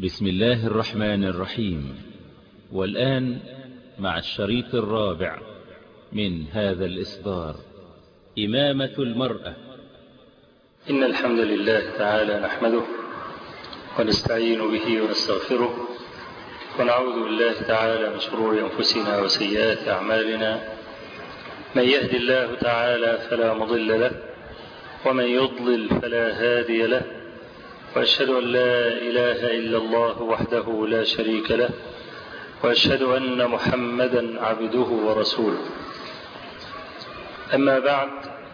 بسم الله الرحمن الرحيم والآن مع الشريط الرابع من هذا الإصدار إمامة المرأة إن الحمد لله تعالى نحمده ونستعين به ونستغفره ونعوذ بالله تعالى من شرور أنفسنا وسيئات أعمالنا من يهد الله تعالى فلا مضل له ومن يضلل فلا هادي له وأشهد أن لا إله إلا الله وحده لا شريك له وأشهد أن محمدا عبده ورسوله أما بعد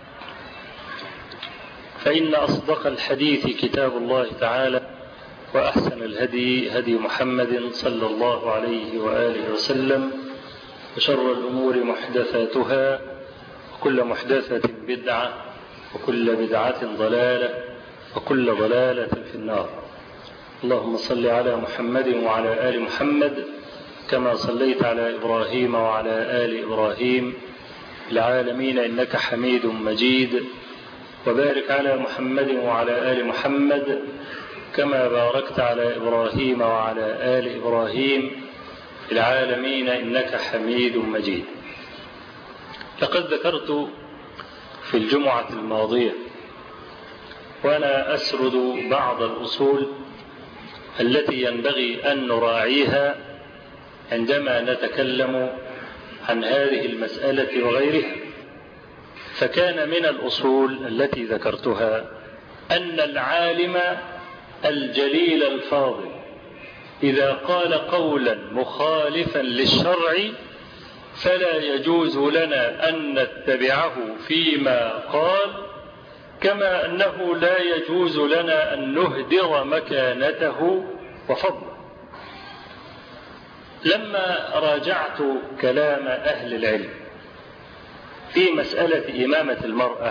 فإن أصدق الحديث كتاب الله تعالى وأحسن الهدي هدي محمد صلى الله عليه وآله وسلم وشر الأمور محدثاتها وكل محدثة بدعة وكل بدعة ضلالة وكل ضلالة في النار اللهم صل على محمد وعلى آل محمد كما صليت على إبراهيم وعلى آل إبراهيم العالمين إنك حميد مجيد وبارك على محمد وعلى آل محمد كما باركت على إبراهيم وعلى آل إبراهيم العالمين إنك حميد مجيد لقد ذكرت في الجمعة الماضية وأنا أسرد بعض الأصول التي ينبغي أن نراعيها عندما نتكلم عن هذه المسألة وغيرها فكان من الأصول التي ذكرتها أن العالم الجليل الفاضل إذا قال قولا مخالفا للشرع فلا يجوز لنا أن نتبعه فيما قال كما أنه لا يجوز لنا أن نهدر مكانته وفضله لما راجعت كلام أهل العلم في مسألة إمامة المرأة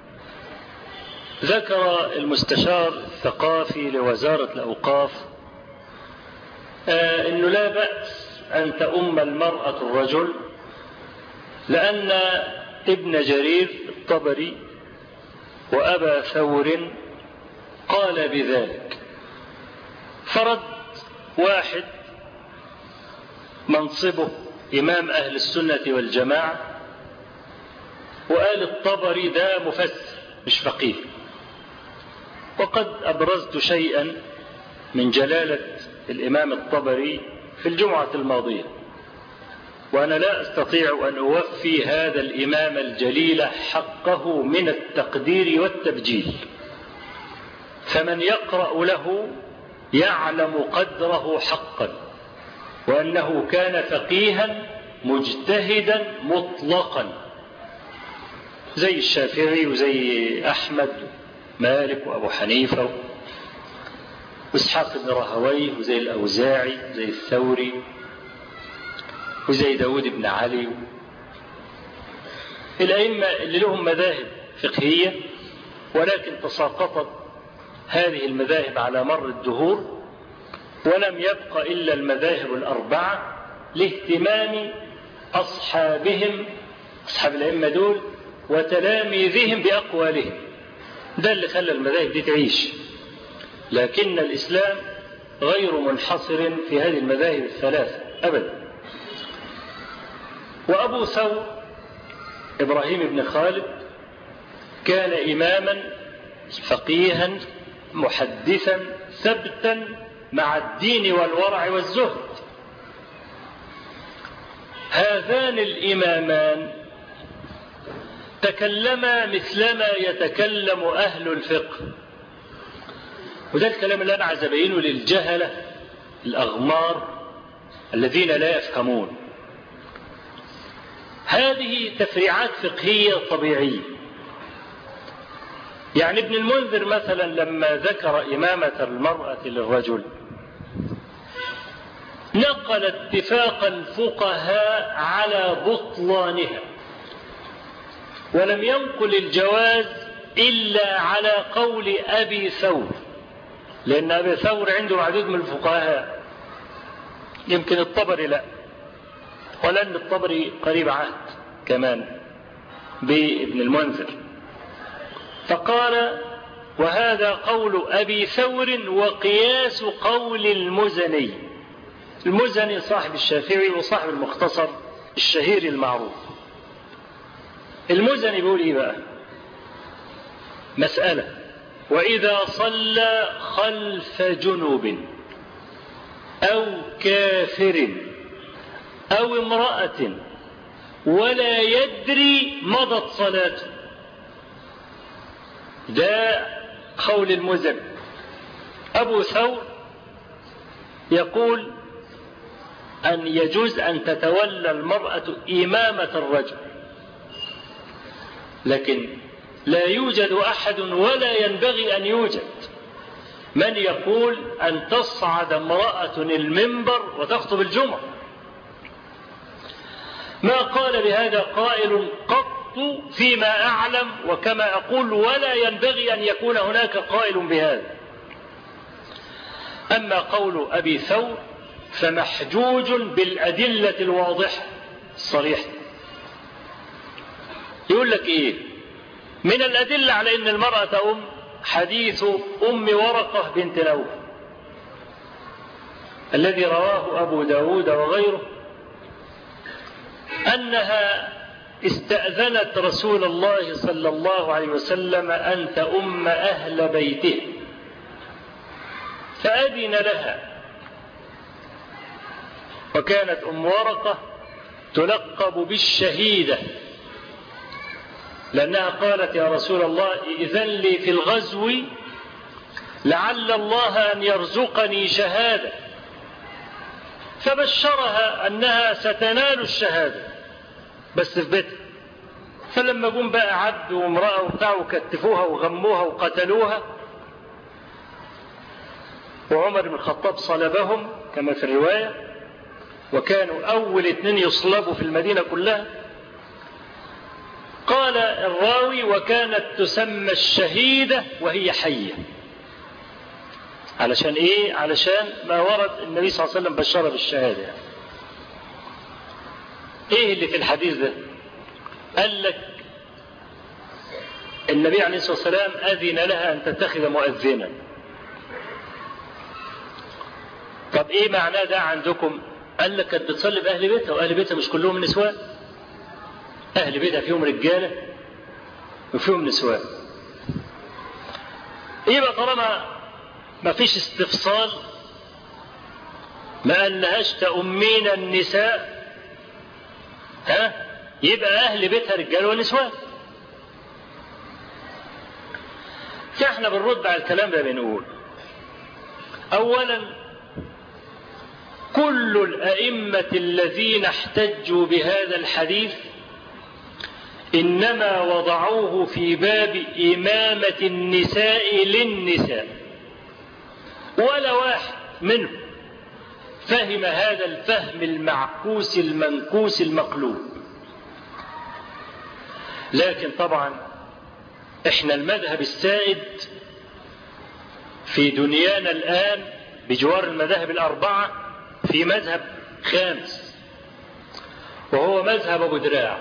ذكر المستشار الثقافي لوزارة الأوقاف آه أنه لا بأس أن تؤم المرأة الرجل لأن ابن جرير الطبري وأبا ثور قال بذلك فرد واحد منصبه إمام أهل السنة والجماعة وقال الطبري ده مفسر مش فقيه وقد أبرزت شيئا من جلالة الإمام الطبري في الجمعة الماضية وأنا لا أستطيع أن أوفي هذا الإمام الجليل حقه من التقدير والتبجيل فمن يقرأ له يعلم قدره حقا وأنه كان فقيها مجتهدا مطلقا زي الشافعي وزي أحمد مالك وأبو حنيفة وإسحاق بن راهويه وزي الأوزاعي زي الثوري وزي داود بن علي الأئمة اللي لهم مذاهب فقهية ولكن تساقطت هذه المذاهب على مر الدهور ولم يبق إلا المذاهب الأربعة لاهتمام أصحابهم أصحاب الأئمة دول وتلاميذهم بأقوالهم ده اللي خلى المذاهب دي تعيش لكن الإسلام غير منحصر في هذه المذاهب الثلاثة أبدا وأبو ثور إبراهيم بن خالد كان إماما فقيها محدثا ثبتا مع الدين والورع والزهد هذان الإمامان تكلما مثلما يتكلم أهل الفقه وده الكلام اللي أنا عايز أبينه للجهلة الأغمار الذين لا يفهمون هذه تفريعات فقهية طبيعية يعني ابن المنذر مثلا لما ذكر إمامة المرأة للرجل نقل اتفاق الفقهاء على بطلانها ولم ينقل الجواز إلا على قول أبي ثور لأن أبي ثور عنده عديد من الفقهاء يمكن الطبري لا ولأن الطبري قريب عهد كمان بابن المنذر فقال وهذا قول أبي ثور وقياس قول المزني المزني صاحب الشافعي وصاحب المختصر الشهير المعروف المزني بيقول ايه بقى مسألة وإذا صلى خلف جنوب أو كافر أو امرأة ولا يدري مضت صلاته ده قول المزن أبو ثور يقول أن يجوز أن تتولى المرأة إمامة الرجل لكن لا يوجد أحد ولا ينبغي أن يوجد من يقول أن تصعد امرأة المنبر وتخطب الجمعة ما قال بهذا قائل قط فيما أعلم وكما أقول ولا ينبغي أن يكون هناك قائل بهذا أما قول أبي ثور فمحجوج بالأدلة الواضحة الصريحة يقول لك إيه من الأدلة على أن المرأة أم حديث أم ورقة بنت نوف الذي رواه أبو داود وغيره أنها استأذنت رسول الله صلى الله عليه وسلم أن تؤم أهل بيته فأذن لها وكانت أم ورقة تلقب بالشهيدة لأنها قالت يا رسول الله إذن لي في الغزو لعل الله أن يرزقني شهادة فبشرها أنها ستنال الشهادة بس في بيتها فلما جم بقى عبد وامرأة وبتاع وكتفوها وغموها وقتلوها وعمر بن الخطاب صلبهم كما في الرواية وكانوا أول اثنين يصلبوا في المدينة كلها قال الراوي وكانت تسمى الشهيدة وهي حية علشان ايه علشان ما ورد النبي صلى الله عليه وسلم بشر بالشهادة يعني. ايه اللي في الحديث ده قال لك النبي عليه الصلاة والسلام أذن لها أن تتخذ مؤذنا طب ايه معناه ده عندكم قال لك كانت بتصلي بأهل بيتها وأهل بيتها مش كلهم نسوان أهل بيتها فيهم رجالة وفيهم نسوان يبقى طالما ما فيش استفصال ما قالهاش تأمين النساء ها يبقى أهل بيتها رجال ونسوان فاحنا بنرد على الكلام ده بنقول أولا كل الأئمة الذين احتجوا بهذا الحديث إنما وضعوه في باب إمامة النساء للنساء ولا واحد منهم فهم هذا الفهم المعكوس المنكوس المقلوب لكن طبعا احنا المذهب السائد في دنيانا الآن بجوار المذاهب الأربعة في مذهب خامس وهو مذهب أبو دراع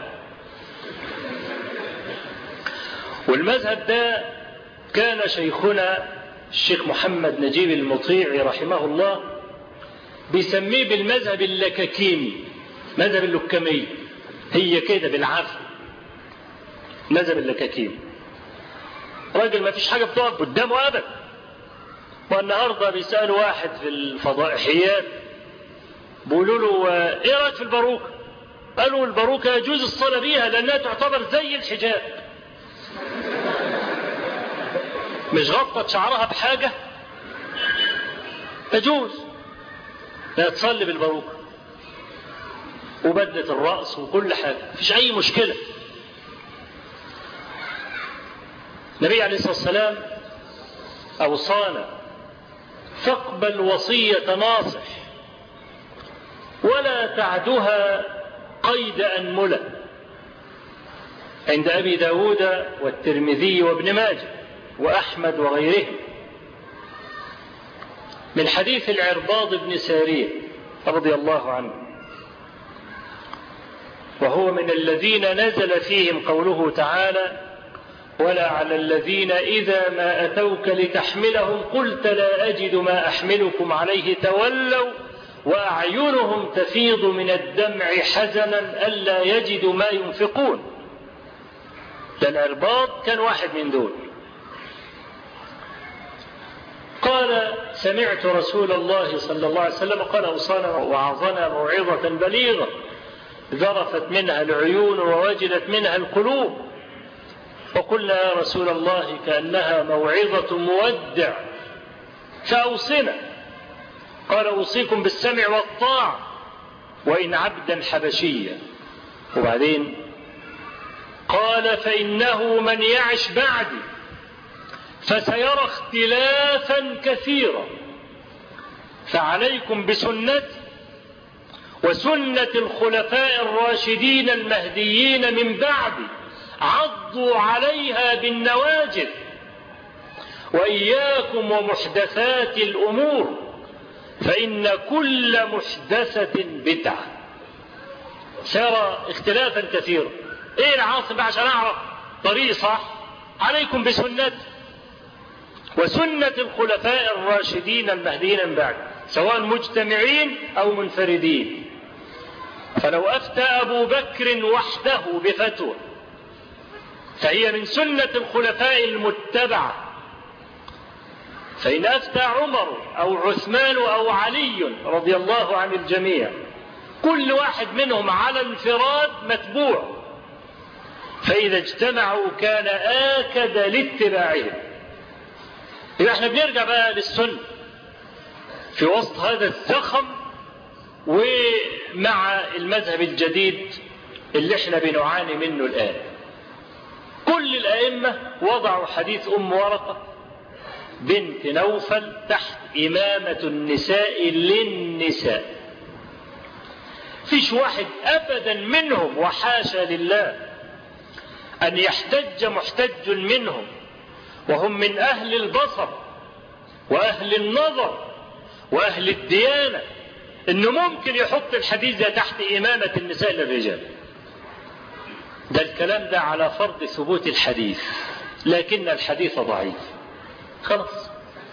والمذهب ده كان شيخنا الشيخ محمد نجيب المطيعي رحمه الله بيسميه بالمذهب اللكاكيمي مذهب اللكمي هي كده بالعافية مذهب اللكاكيمي راجل ما فيش حاجة بتقف قدامه أبدا والنهاردة بيسألوا واحد في الفضائحيات بيقولوا له ايه رأيك في الباروكة قالوا الباروكة يجوز الصلاة بيها لأنها تعتبر زي الحجاب مش غطت شعرها بحاجة تجوز لا تصلي بالباروكة وبدلة الرأس وكل حاجة مفيش أي مشكلة النبي عليه الصلاة والسلام أوصانا فاقبل وصية ناصح ولا تعدها قيد أنملة عند أبي داود والترمذي وابن ماجه وأحمد وغيرهم من حديث العرباض بن سارية رضي الله عنه وهو من الذين نزل فيهم قوله تعالى ولا على الذين إذا ما أتوك لتحملهم قلت لا أجد ما أحملكم عليه تولوا وأعينهم تفيض من الدمع حزنا ألا يجدوا ما ينفقون ده العرباط كان واحد من دول قال سمعت رسول الله صلى الله عليه وسلم قال أوصانا وعظنا موعظة بليغة ذرفت منها العيون ووجلت منها القلوب وقلنا يا رسول الله كأنها موعظة مودع فأوصنا قال أوصيكم بالسمع والطاعة وإن عبدا حبشيا وبعدين قال فإنه من يعش بعدي فسيرى اختلافا كثيرا فعليكم بسنتي وسنة الخلفاء الراشدين المهديين من بعدي عضوا عليها بالنواجذ وإياكم ومحدثات الأمور فإن كل محدثة بدعة سيرى اختلافا كثيرا ايه العاصم عشان اعرف طريق صح عليكم بسنتي وسنة الخلفاء الراشدين المهديين من بعد سواء مجتمعين أو منفردين فلو أفتى أبو بكر وحده بفتوى فهي من سنة الخلفاء المتبعة فإن أفتى عمر أو عثمان أو علي رضي الله عن الجميع كل واحد منهم على انفراد متبوع فإذا اجتمعوا كان آكد لاتباعهم يبقى احنا بنرجع بقى للسنة في وسط هذا الزخم ومع المذهب الجديد اللي احنا بنعاني منه الآن كل الأئمة وضعوا حديث أم ورقة بنت نوفل تحت إمامة النساء للنساء فيش واحد أبدا منهم وحاشا لله أن يحتج محتج منهم وهم من أهل البصر وأهل النظر وأهل الديانة إنه ممكن يحط الحديث ده تحت إمامة النساء للرجال ده الكلام ده على فرض ثبوت الحديث لكن الحديث ضعيف خلاص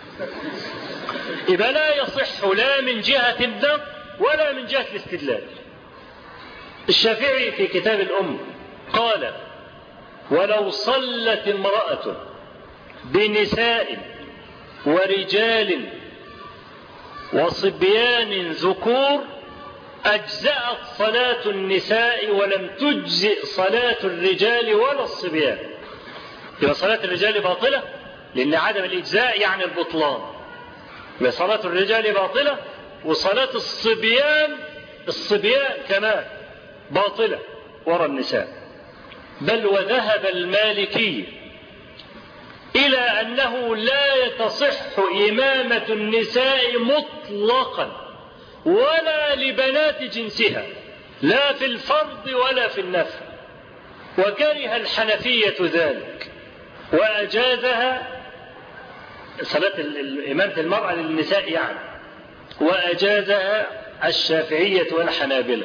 يبقى لا يصح لا من جهة النقل ولا من جهة الاستدلال الشافعي في كتاب الأم قال ولو صلت امرأة بنساء ورجال وصبيان ذكور أجزأت صلاة النساء ولم تجزئ صلاة الرجال ولا الصبيان يبقى صلاة الرجال باطلة لأن عدم الإجزاء يعني البطلان يبقى صلاة الرجال باطلة وصلاة الصبيان الصبيان كمان باطلة وراء النساء بل وذهب المالكي إلى أنه لا تصح إمامة النساء مطلقا ولا لبنات جنسها لا في الفرض ولا في النفل وكره الحنفية ذلك وأجازها صلاة إمامة المرأة للنساء يعني وأجازها الشافعية والحنابلة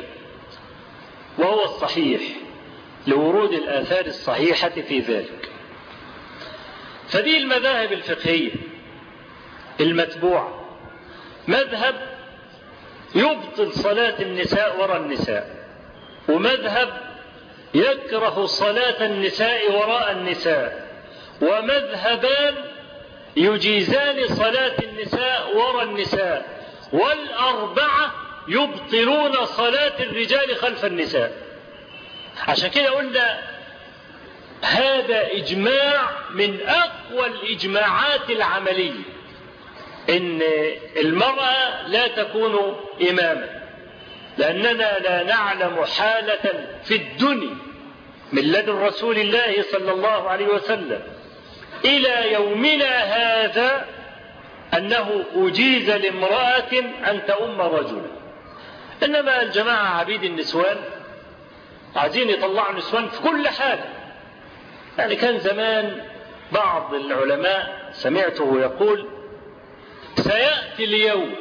وهو الصحيح لورود الآثار الصحيحة في ذلك فدي المذاهب الفقهية المتبوعة مذهب يبطل صلاة النساء وراء النساء ومذهب يكره صلاة النساء وراء النساء ومذهبان يجيزان صلاة النساء وراء النساء والأربعة يبطلون صلاة الرجال خلف النساء عشان كده قلنا هذا إجماع من أقوى الإجماعات العملية إن المرأة لا تكون إماما لأننا لا نعلم حالة في الدنيا من لدن رسول الله صلى الله عليه وسلم إلى يومنا هذا أنه أجيز لامرأة أن تؤم رجلا إنما الجماعة عبيد النسوان عايزين يطلعوا النسوان في كل حاجة يعني كان زمان بعض العلماء سمعته يقول سيأتي اليوم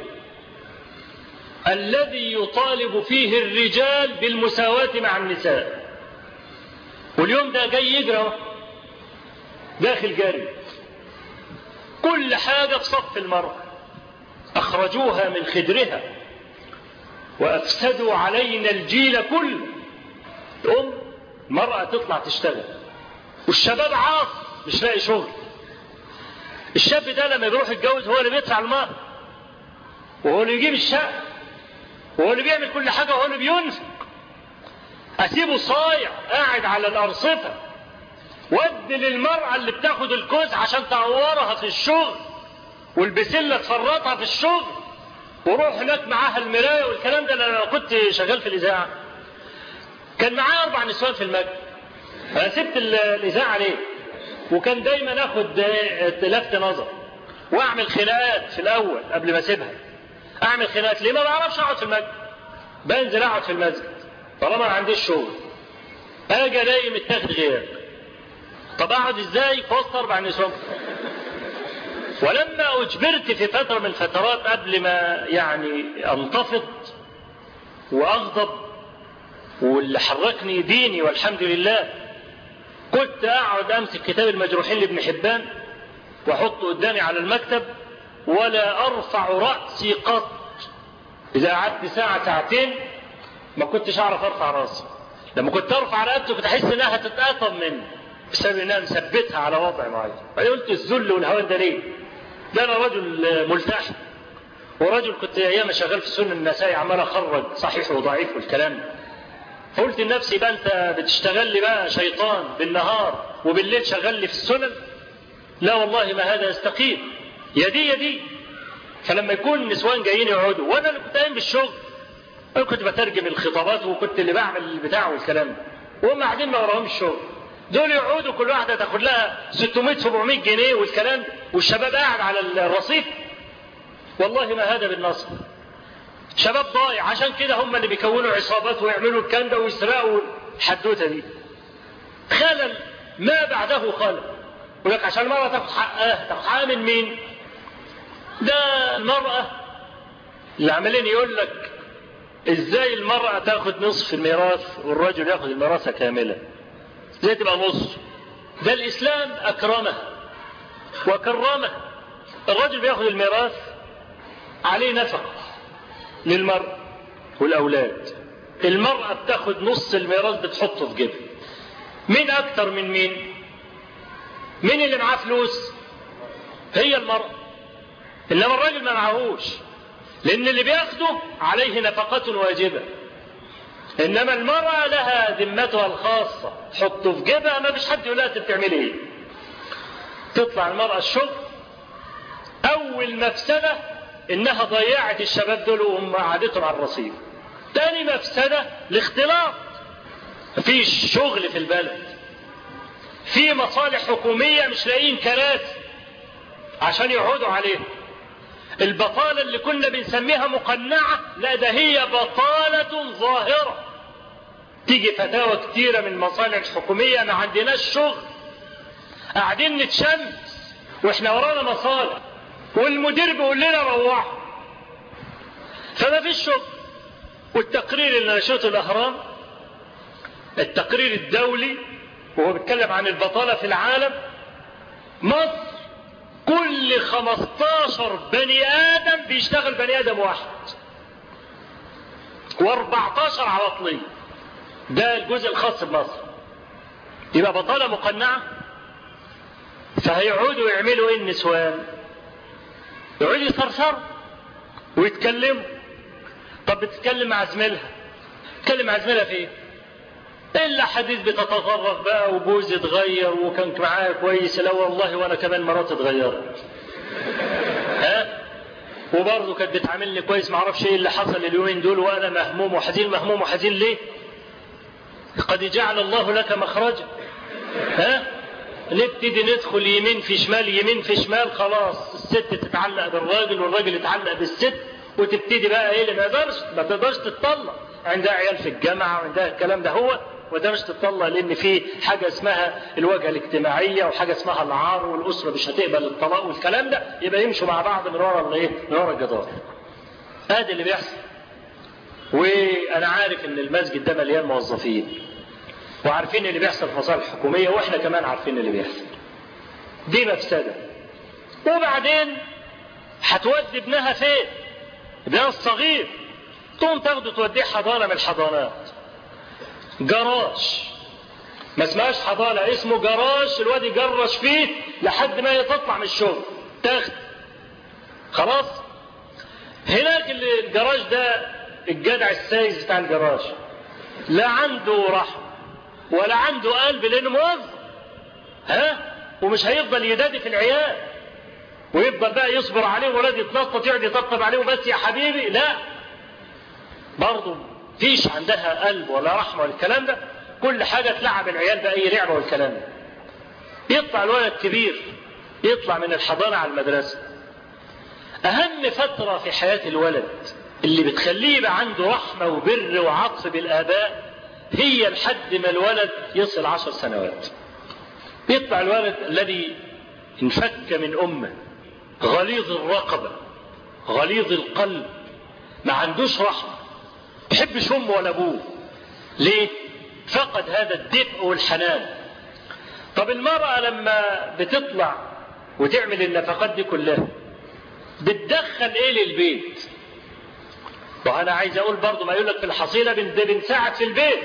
الذي يطالب فيه الرجال بالمساواة مع النساء واليوم ده جاي يجرى داخل جري كل حاجة في صف المرأة أخرجوها من خدرها وأفسدوا علينا الجيل كله تقوم مرأة تطلع تشتغل والشباب عاص مش لاقي شغل الشاب ده لما بيروح يتجوز هو اللي بيدفع المهر وهو اللي يجيب الشقة وهو اللي بيعمل كل حاجة وهو اللي بينفق أسيبه صايع قاعد على الأرصفة ود للمرأة اللي بتاخد الكوز عشان تعورها في الشغل والبسلة تفرطها في الشغل وروح هناك معاها المراية والكلام ده لما كنت شغال في الإذاعة كان معايا أربع نسوان في المجد أنا سبت الإذاعة ليه؟ وكان دايما آخد لفت نظر وأعمل خناقات في الأول قبل ما أسيبها أعمل خناقات ليه؟ ما بعرفش أقعد في المجد بنزل أقعد في المسجد طالما ما عنديش شغل أجي ألاقي متاخد غياب طب أقعد إزاي في وسط أربع نسوان ولما أجبرت في فترة من الفترات قبل ما يعني أنتفض وأغضب واللي حركني ديني والحمد لله كنت أقعد أمسك كتاب المجروحين لابن حبان وأحطه قدامي على المكتب ولا أرفع رأسي قط إذا قعدت ساعة ساعتين ما كنتش أعرف أرفع رأسي لما كنت أرفع رأسي كنت أحس إنها هتتقطم مني بسبب إنها مثبتها على وضع معين قلت الذل والهوان ده ليه؟ ده أنا رجل ملتحي ورجل كنت أيام شغال في سنن النسائي عمال أخرج صحيح وضعيف والكلام ده فقلت لنفسي بقى أنت بتشتغل لي بقى شيطان بالنهار وبالليل شغال لي في السنن لا والله ما هذا يستقيم يدي يدي فلما يكون النسوان جايين يقعدوا وانا اللي كنت قايم بالشغل انا كنت بترجم الخطابات وكنت اللي بعمل البتاع والكلام ده وهم قاعدين ما وراهمش الشغل دول يقعدوا كل واحده تاخد لها 600 700 جنيه والكلام ده والشباب قاعد على الرصيف والله ما هذا بالنصر شباب ضايع عشان كده هم اللي بيكونوا عصابات ويعملوا الكلام ده ويسرقوا الحدوته دي خلل ما بعده خلل يقول لك عشان المرأة تاخد حقها تاخد حقها من مين؟ ده المرأة اللي عمالين يقول لك ازاي المرأة تاخد نصف الميراث والرجل ياخد الميراث كاملة ازاي تبقى نص ده الإسلام أكرمه وكرمه الرجل بياخد الميراث عليه نفقة للمرأة والأولاد المرأة بتاخد نص الميراث بتحطه في جيبها مين أكتر من مين؟ مين اللي معاه فلوس؟ هي المرأة إنما الراجل ما معهوش لأن اللي بياخده عليه نفقة واجبة إنما المرأة لها ذمتها الخاصة تحطه في جيبها ما فيش حد يقول لها أنت بتعملي إيه تطلع المرأة الشغل أول مفسدة إنها ضيعت الشباب دول وهم قعدتهم على الرصيف تاني مفسدة الاختلاط مفيش شغل في البلد في مصالح حكومية مش لاقيين كراسي عشان يقعدوا عليها البطالة اللي كنا بنسميها مقنعة لا ده هي بطالة ظاهرة تيجي فتاوى كتيرة من المصالح الحكومية ما عندناش شغل قاعدين نتشمس واحنا ورانا مصالح والمدير بيقول لنا روحوا فما فيش شغل والتقرير اللي نشرته الاهرام التقرير الدولي وهو بيتكلم عن البطالة في العالم مصر كل 15 بني آدم بيشتغل بني آدم واحد و14 عواطلية ده الجزء الخاص بمصر يبقى بطالة مقنعة فهيقعدوا يعملوا ايه النسوان يقعدوا يصرصروا ويتكلموا طب بتتكلم مع زميلها تتكلم مع زميلها في ايه الا حديث بتتطرف بقى وجوزي اتغير وكان معايا كويس لا والله وانا كمان مراتي اتغيرت ها وبرضه كانت بتعاملني كويس ما اعرفش ايه اللي حصل اليومين دول وانا مهموم وحزين مهموم وحزين ليه قد جعل الله لك مخرجا ها نبتدي ندخل يمين في شمال يمين في شمال خلاص الست تتعلق بالراجل والراجل يتعلق بالست وتبتدي بقى ايه اللي ما تقدرش ما تقدرش تتطلق عندها عيال في الجامعه وعندها الكلام ده هو وده مش تتطلق لان في حاجه اسمها الواجهه الاجتماعيه وحاجه اسمها العار والاسره مش هتقبل الطلاق والكلام ده يبقى يمشوا مع بعض من ورا الايه؟ من ورا الجدار. ادي اللي بيحصل. وانا عارف ان المسجد ده مليان موظفين. وعارفين اللي بيحصل في مصالح حكوميه واحنا كمان عارفين اللي بيحصل. دي مفسدة وبعدين هتودي ابنها فين ابنها الصغير تقوم تاخده توديه حضانة من الحضانات جراج ما اسمهاش حضانة اسمه جراج الواد يجرش فيه لحد ما تطلع من الشغل تاخد خلاص هناك الجراج ده الجدع السايز بتاع الجراج لا عنده رحمة ولا عنده قلب لانه موظف ها ومش هيفضل يدادي في العيال ويفضل بقى يصبر عليه ولاد يتنطط يقعد يطبطب عليه بس يا حبيبي لا برضه فيش عندها قلب ولا رحمه ولا الكلام ده كل حاجه تلعب العيال باي لعبه والكلام ده يطلع الولد كبير يطلع من الحضانه على المدرسه اهم فتره في حياه الولد اللي بتخليه يبقى عنده رحمه وبر وعطف بالاباء هي لحد ما الولد يصل عشر سنوات يطلع الولد الذي انفك من امه غليظ الرقبه غليظ القلب ما عندوش رحمه يحبش امه ولا ابوه ليه فقد هذا الدفء والحنان طب المرأة لما بتطلع وتعمل النفقات دي كلها بتدخل ايه للبيت وانا عايز اقول برضو ما يقول لك في الحصيلة بنساعد في البيت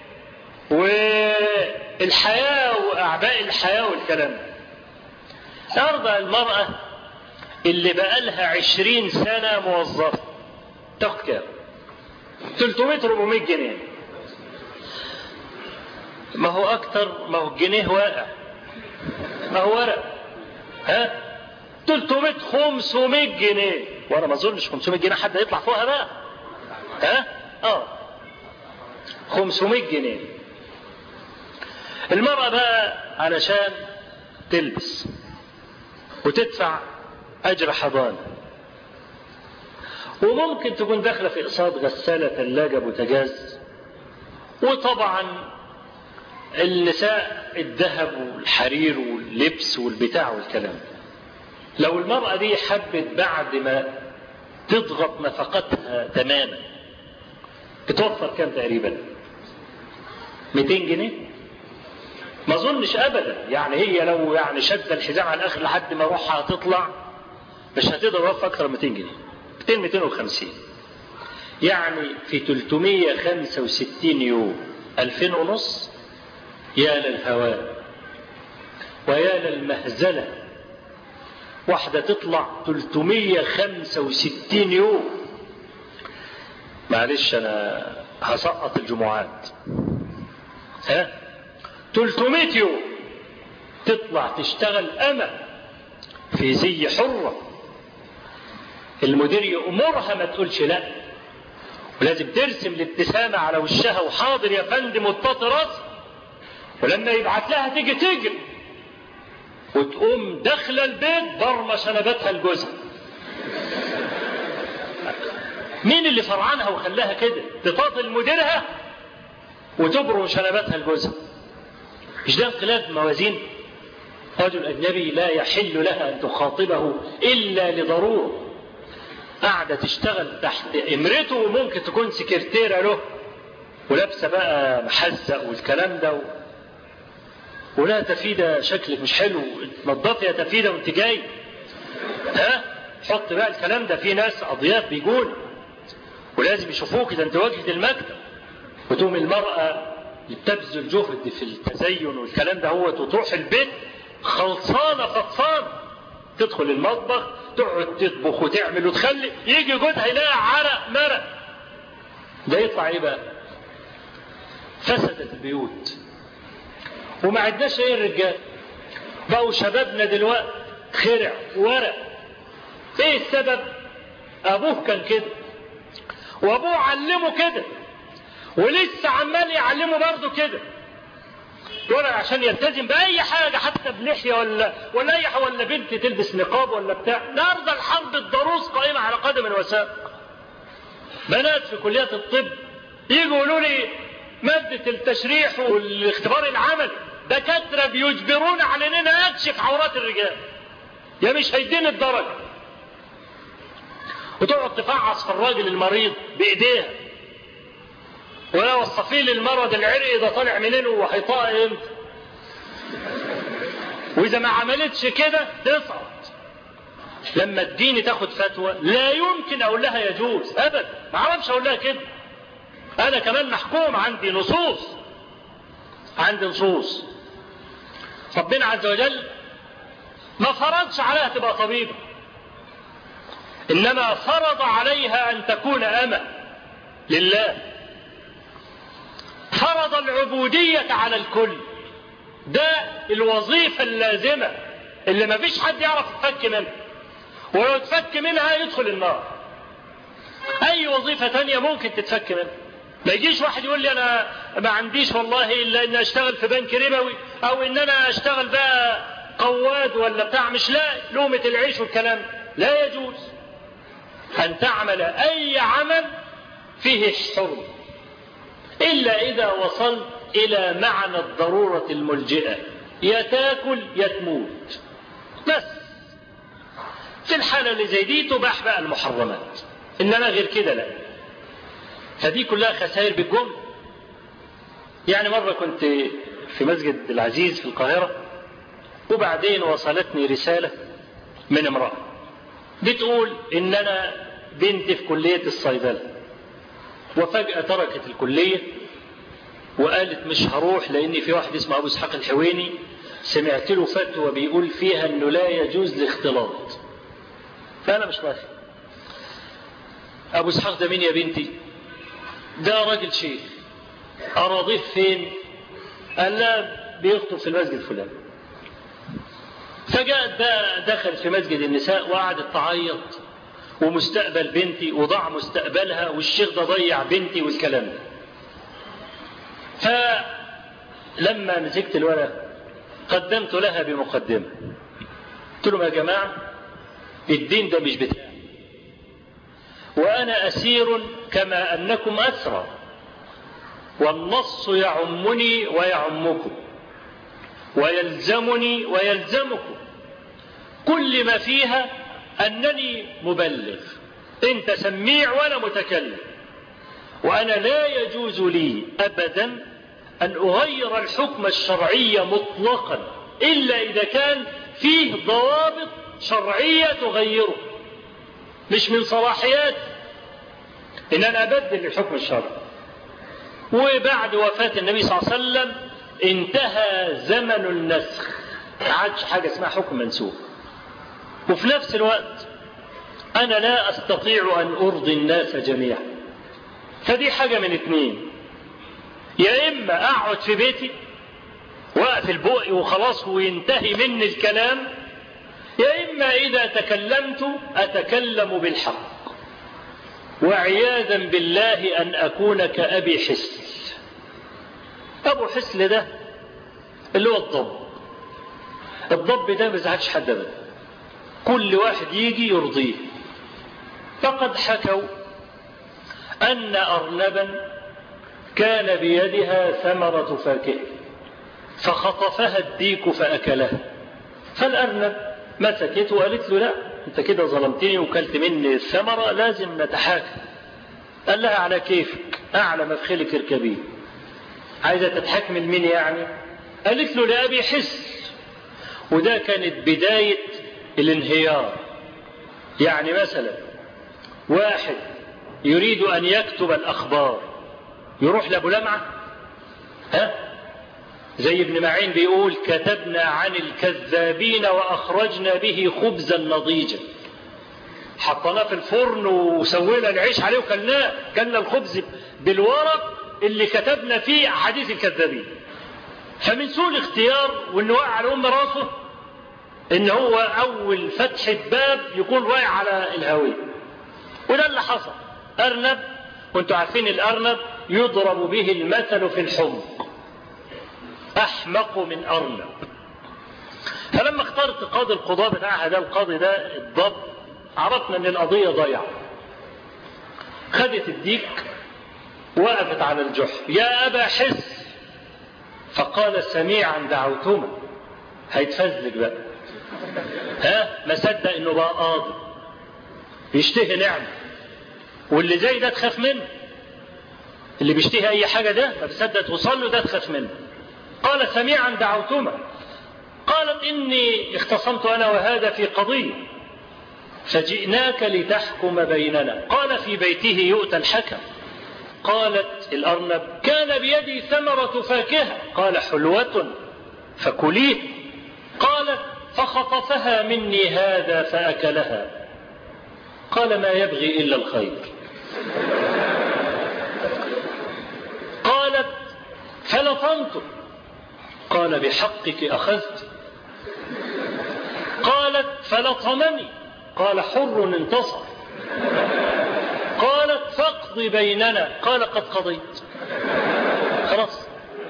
والحياة واعباء الحياة والكلام ترضى المرأة اللي بقالها عشرين سنة موظفة تاخد كام 300 400 جنيه ما هو اكتر ما هو الجنيه واقع ما هو ورق ها 300 500 جنيه وانا ما اظنش 500 جنيه حد يطلع فوقها بقى ها اه 500 جنيه المرأة بقى علشان تلبس وتدفع أجر حضانة وممكن تكون داخلة في إقساط غسالة ثلاجة بوتاجاز وطبعا النساء الذهب والحرير واللبس والبتاع والكلام لو المرأة دي حبت بعد ما تضغط نفقتها تماما بتوفر كام تقريبا 200 جنيه ما اظنش ابدا يعني هي لو يعني شد الحزام على الاخر لحد ما روحها هتطلع مش هتقدر توفر اكثر من 200 جنيه 200 250 يعني في 365 يوم 2000 ونص يا للهوان ويا للمهزلة واحدة تطلع 365 يوم معلش أنا هسقط الجمعات ها 300 يوم تطلع تشتغل أمة في زي حرة المدير يأمرها ما تقولش لا ولازم ترسم الابتسامة على وشها وحاضر يا فندم وتطاطي راسها ولما يبعت لها تيجي تجري وتقوم داخله البيت ضرمه شنبتها لجوزها مين اللي فرعنها وخلاها كده تطاطل مديرها وتبرم شنبتها لجوزها مش ده انقلاب موازين رجل أجنبي لا يحل لها أن تخاطبه إلا لضرورة قاعدة تشتغل تحت إمرته وممكن تكون سكرتيرة له ولابسة بقى محزق والكلام ده و... ولا تفيدة شكلك مش حلو نظفي يا تفيدة وانت جاي ها حط بقى الكلام ده في ناس أضياف بيقول ولازم يشوفوك ده انت واجهة المكتب وتقوم المرأة اللي بتبذل جهد في التزين والكلام ده هو وتروح البيت خلصانة فطسانة تدخل المطبخ تقعد تطبخ وتعمل وتخلي يجي جوزها يلاقي عرق مرق ده يطلع ايه بقى فسدت البيوت وما عدناش ايه الرجال بقوا شبابنا دلوقتي خرع ورق ايه السبب ابوه كان كده وابوه علمه كده ولسه عمال يعلمه برضه كده ولا عشان يلتزم باي حاجه حتى بلحيه ولا ولا اي حاجه ولا بنت تلبس نقاب ولا بتاع النهارده الحرب الضروس قائمه على قدم وساق بنات في كليات الطب يجوا يقولوا لي ماده التشريح والاختبار العملي دكاتره بيجبرون على اننا اكشف عورات الرجال يا مش هيديني الدرجه وتقعد تفعص في الراجل المريض بايديها ولا وصفيه للمرض العرقي ده طالع منين وهيطاق امتى واذا ما عملتش كده تصعد لما تديني تاخد فتوى لا يمكن اقول لها يجوز ابدا ما اعرفش اقول لها كده انا كمان محكوم عندي نصوص عندي نصوص ربنا عز وجل ما فرضش عليها تبقى طبيبة إنما فرض عليها أن تكون أمة لله فرض العبودية على الكل ده الوظيفة اللازمة اللي ما فيش حد يعرف يتفك منها ولو تفك منها يدخل النار أي وظيفة تانية ممكن تتفك منها ما يجيش واحد يقول لي انا ما عنديش والله الا ان اشتغل في بنك ربوي او ان انا اشتغل بقى قواد ولا بتاع مش لا لومة العيش والكلام لا يجوز ان تعمل اي عمل فيه حرم الا اذا وصلت الى معنى الضرورة الملجئة يا تاكل يا تموت بس في الحالة اللي زي دي تباح بقى المحرمات انما غير كده لا فدي كلها خسائر بالجملة يعني مرة كنت في مسجد العزيز في القاهرة وبعدين وصلتني رسالة من امرأة بتقول ان انا بنتي في كلية الصيدلة وفجأة تركت الكلية وقالت مش هروح لان في واحد اسمه ابو اسحاق الحويني سمعت له فتوى بيقول فيها انه لا يجوز الاختلاط فانا مش موافق ابو اسحاق ده مين يا بنتي ده راجل شيخ أراضيه فين قال لا بيخطب في المسجد الفلاني فجاءت بقى دخل في مسجد النساء وقعدت تعيط ومستقبل بنتي وضاع مستقبلها والشيخ ده ضيع بنتي والكلام ده فلما مسكت الورق قدمت لها بمقدمة قلت لهم يا جماعة الدين ده مش بتاعي وأنا أسير كما أنكم أسرى والنص يعمني ويعمكم ويلزمني ويلزمكم كل ما فيها أنني مبلغ أنت سميع وأنا متكلم وأنا لا يجوز لي أبدا أن أغير الحكم الشرعي مطلقا إلا إذا كان فيه ضوابط شرعية تغيره مش من صلاحيات ان انا ابدل الحكم الشرعي وبعد وفاة النبي صلى الله عليه وسلم انتهى زمن النسخ ما عادش حاجة اسمها حكم منسوخ وفي نفس الوقت انا لا استطيع ان ارضي الناس جميعا فدي حاجة من اتنين يا اما اقعد في بيتي واقفل بقي وخلاص وينتهي مني الكلام يا إما إذا تكلمت أتكلم بالحق وعياذا بالله أن أكون كأبي حسل أبو حسل ده اللي هو الضب الضب ده ما يزعجش حد أبدا كل واحد يجي يرضيه فقد حكوا أن أرنبا كان بيدها ثمرة فاكهة فخطفها الديك فأكلها فالأرنب مسكت وقالت له لا انت كده ظلمتني وكلت مني الثمرة لازم نتحاكم قال لها على كيفك اعلى مفخلك اركبيه عايزة تتحكم مين يعني قالت له لأبي حس وده كانت بداية الانهيار يعني مثلا واحد يريد أن يكتب الأخبار يروح لأبو لمعة ها زي ابن معين بيقول كتبنا عن الكذابين وأخرجنا به خبزا نضيجا حطيناه في الفرن وسوينا العيش عليه وكلناه كلنا الخبز بالورق اللي كتبنا فيه أحاديث الكذابين فمن سوء الاختيار وانه وقع على ام راسه ان هو اول فتحة باب يكون رايح على الهوية وده اللي حصل ارنب وانتوا عارفين الارنب يضرب به المثل في الحمق احمق من ارنب فلما اخترت قاضي القضاء بتاعها ده القاضي ده الضب عرفنا ان القضية ضيعة خدت الديك وقفت على الجحر يا ابا حس فقال سميعا دعوتما هيتفزلك بقى ها ما صدق انه بقى قاضي يشتهي نعمه واللي زي ده تخاف منه اللي بيشتهي اي حاجه ده ما تصدق توصل له ده تخاف منه قال سميعا دعوتما قال قالت إني اختصمت أنا وهذا في قضية فجئناك لتحكم بيننا قال في بيته يؤتى الحكم قالت الأرنب كان بيدي ثمرة فاكهة قال حلوة فكليه قالت فخطفها مني هذا فأكلها قال ما يبغي إلا الخير قالت فلطمت قال بحقك أخذت قالت فلطمني قال حر انتصر قالت فاقض بيننا قال قد قضيت خلاص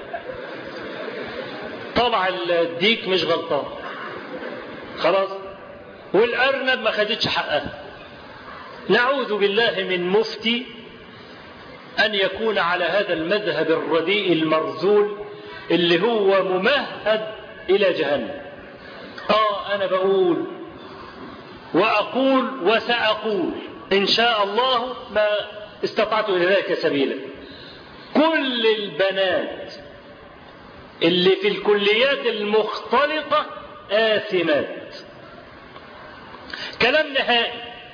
طلع الديك مش غلطان خلاص والأرنب ما خدتش حقها نعوذ بالله من مفتي أن يكون على هذا المذهب الرديء المرذول اللي هو ممهد إلى جهنم آه أنا بقول وأقول وسأقول إن شاء الله ما استطعت إلى ذلك سبيلا كل البنات اللي في الكليات المختلطة آثمات كلام نهائي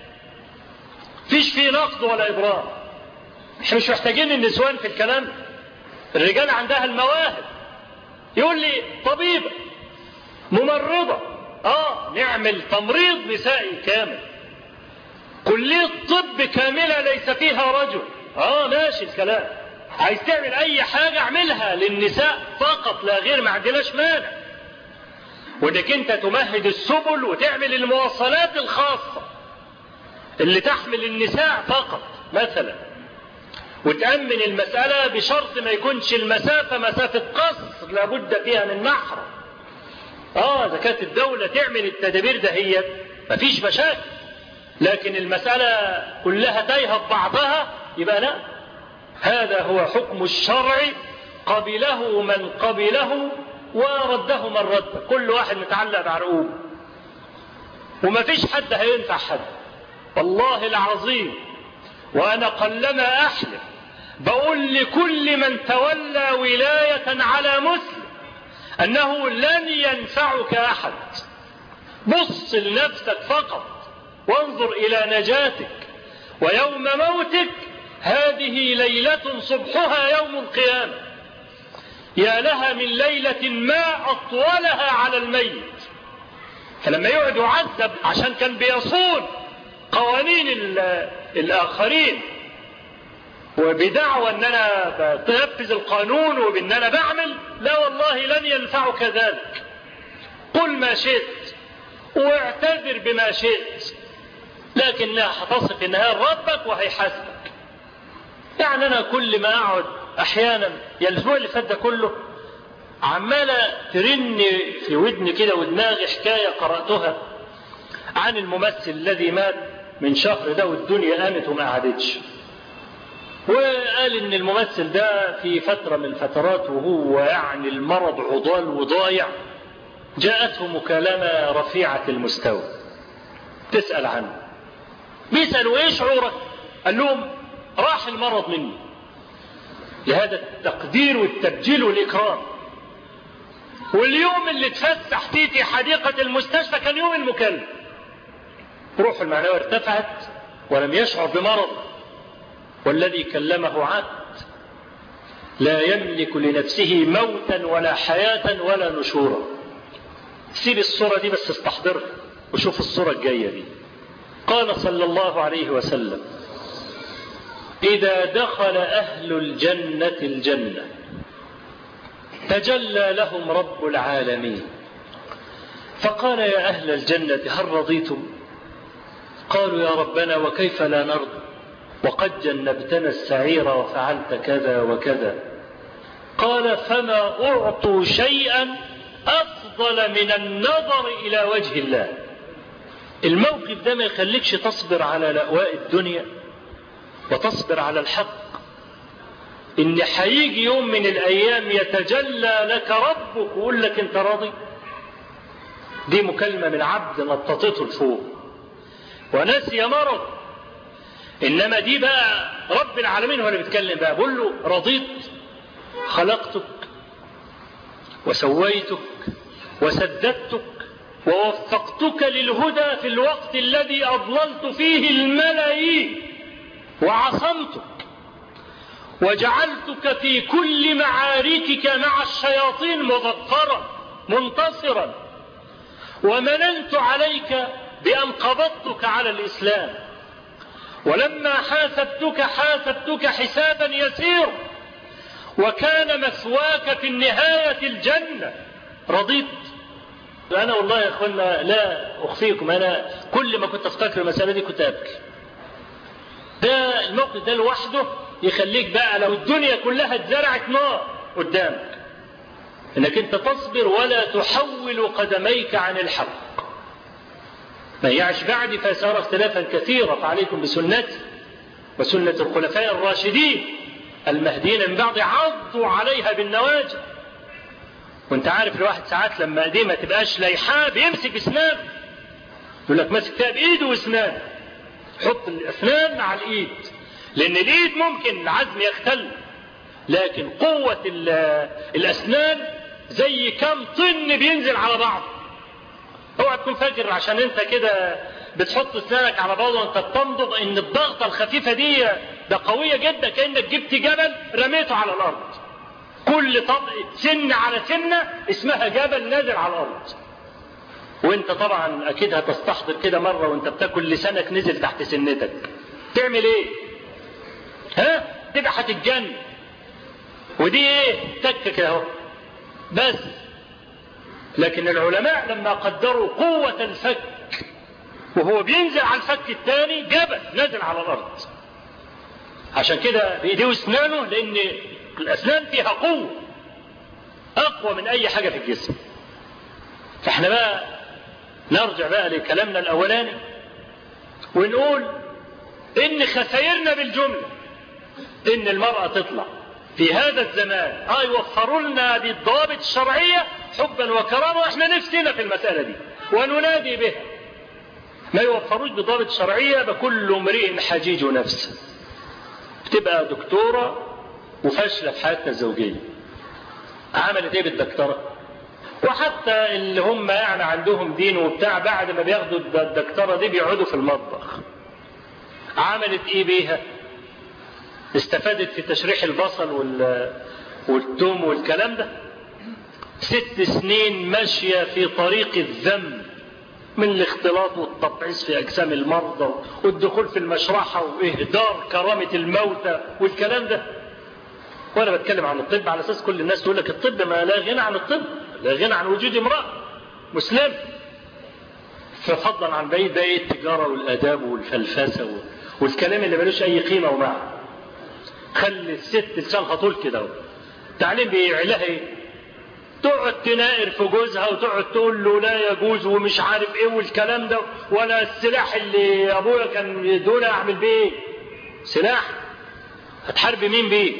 فيش فيه نقد ولا إبرام احنا مش محتاجين النسوان في الكلام الرجال عندها المواهب يقول لي طبيبة ممرضة اه نعمل تمريض نسائي كامل كلية طب كاملة ليس فيها رجل اه ماشي الكلام عايز تعمل اي حاجة اعملها للنساء فقط لا غير ما عندناش مانع وانك انت تمهد السبل وتعمل المواصلات الخاصة اللي تحمل النساء فقط مثلا وتأمن المسألة بشرط ما يكونش المسافة مسافة قصر لابد فيها من محرم اه اذا كانت الدولة تعمل التدابير ده هي مفيش مشاكل لكن المسألة كلها تايهة ببعضها يبقى لا هذا هو حكم الشرع قبله من قبله ورده من رد كل واحد متعلق بعرقوب وما فيش حد هينفع حد والله العظيم وانا قلما احلف بقول لكل من تولى ولاية على مسلم انه لن ينفعك احد بص لنفسك فقط وانظر الى نجاتك ويوم موتك هذه ليلة صبحها يوم القيامة يا لها من ليلة ما أطولها على الميت فلما يقعد يعذب عشان كان بيصون قوانين الآخرين وبدعوى ان انا بنفذ القانون وبان انا بعمل لا والله لن ينفعك ذلك قل ما شئت واعتذر بما شئت لكنها هتصف انها ربك وهيحاسبك يعني انا كل ما اقعد احيانا يعني الاسبوع اللي فات ده كله عمالة ترن في ودني كده ودماغي حكاية قرأتها عن الممثل الذي مات من شهر ده والدنيا قامت وما قعدتش وقال ان الممثل ده في فترة من الفترات وهو يعني المرض عضال وضايع جاءته مكالمة رفيعة المستوى تسأل عنه بيسألوا ايه شعورك قال لهم راح المرض مني لهذا التقدير والتبجيل والإكرام واليوم اللي اتفسح فيه في حديقة المستشفى كان يوم المكالمة روح المعنوية ارتفعت ولم يشعر بمرض والذي كلمه عاد لا يملك لنفسه موتا ولا حياة ولا نشورا سيب الصورة دي بس استحضرها وشوف الصورة الجاية دي قال صلى الله عليه وسلم إذا دخل أهل الجنة الجنة تجلى لهم رب العالمين فقال يا أهل الجنة هل رضيتم قالوا يا ربنا وكيف لا نرضى وقد جنبتنا السعير وفعلت كذا وكذا قال فما أعطوا شيئا أفضل من النظر إلى وجه الله الموقف ده ما يخليكش تصبر على لأواء الدنيا وتصبر على الحق ان هيجي يوم من الايام يتجلى لك ربك ويقول لك انت راضي دي مكالمه من عبد نططته لفوق ونسي مرض انما دي بقى رب العالمين هو اللي بيتكلم بقى بقول له رضيت خلقتك وسويتك وسددتك ووفقتك للهدى في الوقت الذي أضللت فيه الملايين وعصمتك وجعلتك في كل معاركك مع الشياطين مظفرا منتصرا ومننت عليك بأن قبضتك على الإسلام ولما حاسبتك حاسبتك حسابا يسيرا وكان مثواك في النهاية الجنة رضيت أنا والله يا أخوانا لا أخفيكم أنا كل ما كنت أفتكر المسألة دي كنت أبكي ده الموقف ده لوحده يخليك بقى لو الدنيا كلها اتزرعت نار قدامك انك انت تصبر ولا تحول قدميك عن الحق من يعش بعدي فسيرى اختلافا كثيرا فعليكم بسنتي وسنة الخلفاء الراشدين المهديين من بعد عضوا عليها بالنواجذ وانت عارف الواحد ساعات لما ايديه ما تبقاش لايحاه بيمسك اسنان يقول لك ماسك فيها بايده واسنان حط الاسنان مع الايد لان الايد ممكن العزم يختل لكن قوة الاسنان زي كم طن بينزل على بعض اوعى تكون فاكر عشان انت كده بتحط اسنانك على بعض وانت بتمضغ ان الضغطة الخفيفة دي ده قوية جدا كأنك جبت جبل رميته على الارض كل طبق سن على سنة اسمها جبل نازل على الارض وانت طبعا اكيد هتستحضر كده مرة وانت بتاكل لسانك نزل تحت سنتك تعمل ايه ها تبقى هتتجن ودي ايه تك كده اهو بس لكن العلماء لما قدروا قوة الفك وهو بينزل على الفك الثاني جبل نزل على الارض عشان كده بايديه واسنانه لان الاسنان فيها قوة اقوى من اي حاجة في الجسم فاحنا بقى نرجع بقى لكلامنا الاولاني ونقول ان خسائرنا بالجملة ان المرأة تطلع في هذا الزمان اه يوفروا لنا بالضوابط الشرعية حبا وكرامة واحنا نفسنا في المسألة دي وننادي بها ما يوفروش بضابط شرعية بكل امرئ حجيج نفسه بتبقى دكتورة وفاشلة في حياتها الزوجية عملت ايه بالدكتورة وحتى اللي هم يعني عندهم دين وبتاع بعد ما بياخدوا الدكتورة دي بيقعدوا في المطبخ عملت ايه بيها استفادت في تشريح البصل وال والثوم والكلام ده ست سنين ماشية في طريق الذنب من الاختلاط والتبعيث في أجسام المرضى والدخول في المشرحة وإهدار كرامة الموتى والكلام ده وأنا بتكلم عن الطب على أساس كل الناس تقول لك الطب ما لا غنى عن الطب لا غنى عن وجود امرأة مسلم ففضلا عن بقية بقية التجارة والآداب والفلسفة والكلام اللي ملوش أي قيمة ومعنى خلي الست لسانها طول كده التعليم بيعلها ايه تقعد تناقر في جوزها وتقعد تقول له لا يجوز ومش عارف ايه والكلام ده ولا السلاح اللي ابويا كان يدونا اعمل بيه ايه سلاح هتحارب مين بيه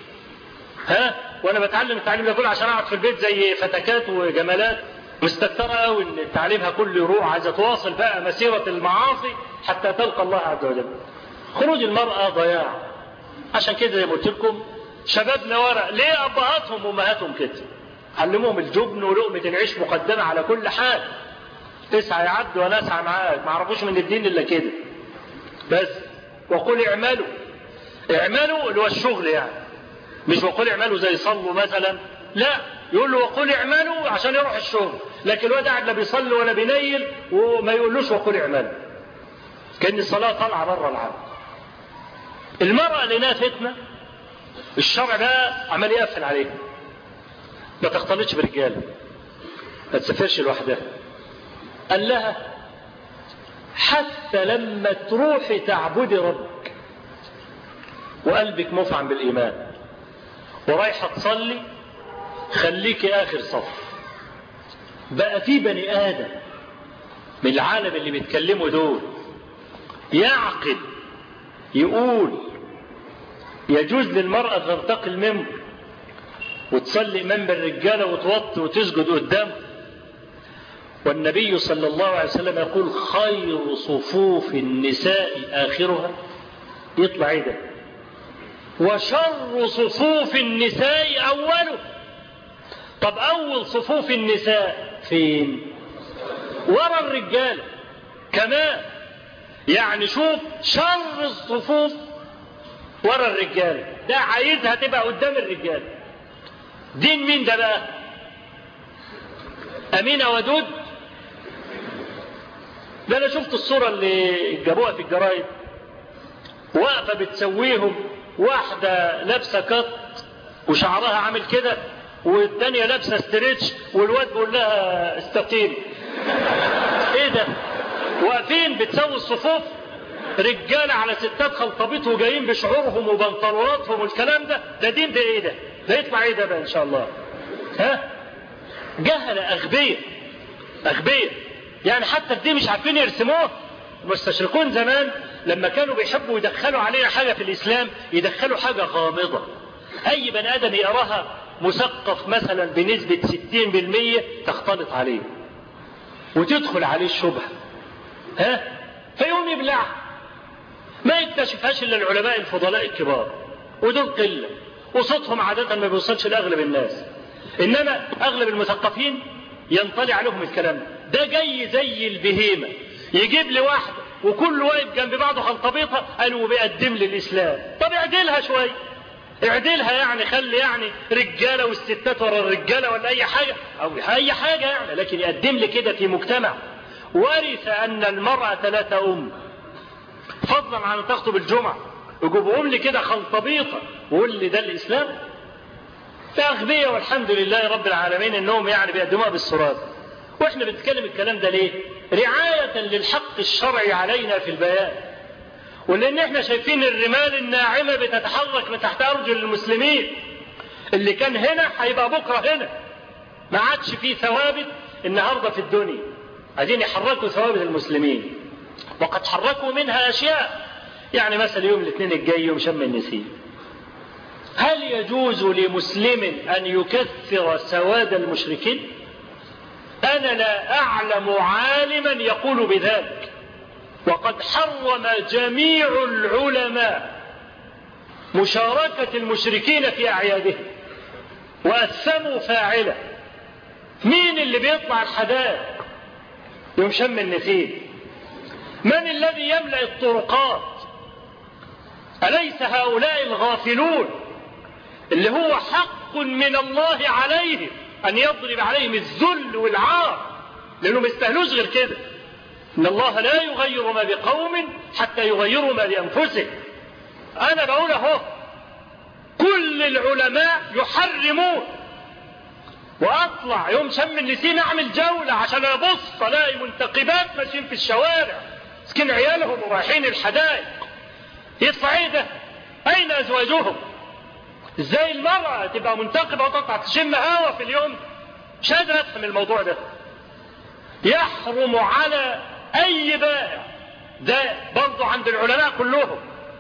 ها وانا بتعلم التعليم ده كله عشان اقعد في البيت زي فتكات وجمالات مستكترة قوي ان تعليمها كله يروح عايزه تواصل بقى مسيرة المعاصي حتى تلقى الله عز وجل خروج المرأة ضياع عشان كده زي ما قلت لكم شبابنا ورق ليه ابهاتهم وامهاتهم كده علموهم الجبن ولقمة العيش مقدمة على كل حال تسعى يعد وانا اسعى معاك ما عرفوش من الدين الا كده بس وقل اعملوا اعملوا اللي هو الشغل يعني مش وقل اعملوا زي صلوا مثلا لا يقول له وقل اعملوا عشان يروح الشغل لكن الواد قاعد لا بيصلي ولا بينيل وما يقولوش وقل اعملوا كان الصلاه طالعه بره العبد المرأة اللي لها فتنة الشرع بقى عمال يقفل عليها ما تختلطش برجالة ما تسافرش لوحدها قال لها حتى لما تروحي تعبدي ربك وقلبك مفعم بالإيمان ورايحة تصلي خليكي آخر صف بقى في بني آدم من العالم اللي بيتكلموا دول يعقل يقول يجوز للمرأة ترتقي المنبر وتصلي إمام بالرجالة وتوطي وتسجد قدامه والنبي صلى الله عليه وسلم يقول خير صفوف النساء آخرها يطلع ايه ده وشر صفوف النساء أوله طب أول صفوف النساء فين ورا الرجال كمان يعني شوف شر الصفوف ورا الرجال ده عايزها تبقى قدام الرجال دين مين ده بقى أمينة ودود ده أنا شفت الصورة اللي جابوها في الجرايد واقفة بتسويهم واحدة لابسة كت وشعرها عامل كده والتانية لابسة استريتش والواد بيقول لها استقيم ايه ده واقفين بتسوي الصفوف رجالة على ستات خلطبيط وجايين بشعورهم وبنطلوناتهم والكلام ده ده دين ده ايه ده ده يطلع ايه ده بقى ان شاء الله ها جهل اغبياء اغبياء يعني حتى الدين مش عارفين يرسموه المستشرقون زمان لما كانوا بيحبوا يدخلوا علينا حاجة في الإسلام يدخلوا حاجة غامضة أي بني آدم يراها مثقف مثلا بنسبة 60% تختلط عليه وتدخل عليه الشبهة ها فيقوم يبلعها ما يكتشفهاش إلا العلماء الفضلاء الكبار ودول قلة وصوتهم عادة ما بيوصلش لأغلب الناس إنما أغلب المثقفين ينطلي عليهم الكلام ده جاي زي البهيمة يجيب لي واحدة وكل واقف جنب بعضه خلطبيطة قالوا بيقدم لي الإسلام طب اعدلها شوية اعدلها يعني خلي يعني رجالة والستات ورا الرجالة ولا أي حاجة أو أي حاجة يعني لكن يقدم لي كده في مجتمع ورث أن المرأة لا تأم فضلا عن أن تخطب الجمعة يجيبهم لي كده خلطبيطة ويقول لي ده الإسلام ده أغبياء والحمد لله رب العالمين إنهم يعني بيقدموها بالصراط واحنا بنتكلم الكلام ده ليه رعاية للحق الشرعي علينا في البيان ولان احنا شايفين الرمال الناعمة بتتحرك من تحت ارجل المسلمين اللي كان هنا هيبقى بكرة هنا ما عادش فيه ثوابت النهاردة في الدنيا عايزين يحركوا ثوابت المسلمين وقد حركوا منها اشياء يعني مثلا يوم الاثنين الجاي يوم شم النسيم هل يجوز لمسلم ان يكثر سواد المشركين أنا لا أعلم عالما يقول بذلك وقد حرم جميع العلماء مشاركة المشركين في أعيادهم وأثموا فاعله مين اللي بيطلع الحدائق يوم شم النسيم من الذي يملأ الطرقات أليس هؤلاء الغافلون اللي هو حق من الله عليهم أن يضرب عليهم الذل والعار لأنهم ما يستاهلوش غير كده إن الله لا يغير ما بقوم حتى يغيروا ما بأنفسهم أنا بقول أهو كل العلماء يحرمون وأطلع يوم شم النسيم أعمل جولة عشان أبص ألاقي منتقبات ماشيين في الشوارع مسكين عيالهم ورايحين الحدائق يطلع إيه ده؟ أين أزواجهم؟ ازاي المرأة تبقى منتقبة وتطلع تشم هوا في اليوم مش قادر افهم الموضوع ده يحرم على اي بائع ده برضه عند العلماء كلهم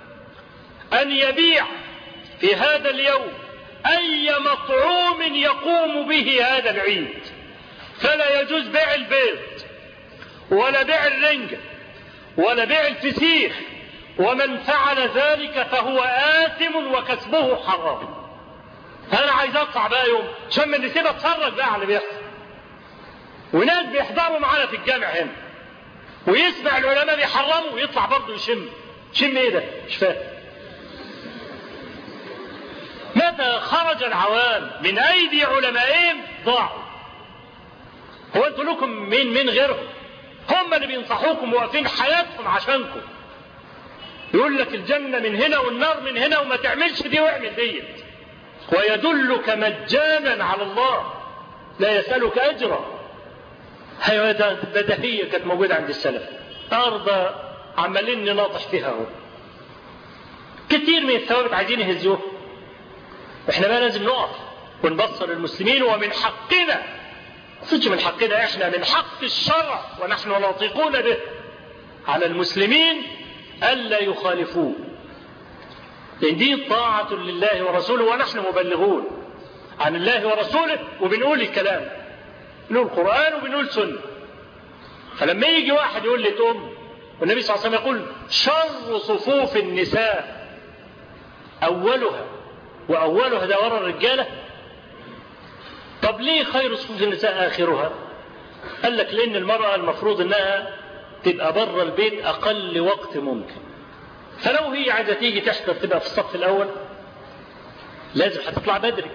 ان يبيع في هذا اليوم اي مطعوم يقوم به هذا العيد فلا يجوز بيع البيض ولا بيع الرنجة ولا بيع الفسيخ ومن فعل ذلك فهو آثم وكسبه حرام انا عايز اطلع بقى يوم شم النسيب اتفرج بقى على اللي بيحصل وناس بيحضروا معانا في الجامع هنا ويسمع العلماء بيحرموا ويطلع برضه يشم شم ايه ده مش فاهم متى خرج العوام من ايدي علمائهم ضاعوا هو انتوا لكم مين من غيرهم هم اللي بينصحوكم واقفين حياتهم عشانكم يقول لك الجنة من هنا والنار من هنا وما تعملش دي واعمل ديت ويدلك مجانا على الله لا يسألك أجرا هي بدهية كانت موجودة عند السلف أرض عمالين نناطح فيها هو كتير من الثوابت عايزين يهزوه احنا بقى لازم نقف ونبصر المسلمين ومن حقنا صدق من حقنا احنا من حق الشرع ونحن ناطقون به على المسلمين ألا يخالفوه لأن دي طاعة لله ورسوله ونحن مبلغون عن الله ورسوله وبنقول الكلام بنقول القرآن وبنقول سنة فلما يجي واحد يقول لي تقوم والنبي صلى الله عليه وسلم يقول شر صفوف النساء أولها وأولها ده ورا الرجالة طب ليه خير صفوف النساء آخرها قال لك لأن المرأة المفروض أنها تبقى بره البيت أقل وقت ممكن فلو هي عايزة تيجي تحضر تبقى في الصف الأول لازم هتطلع بدري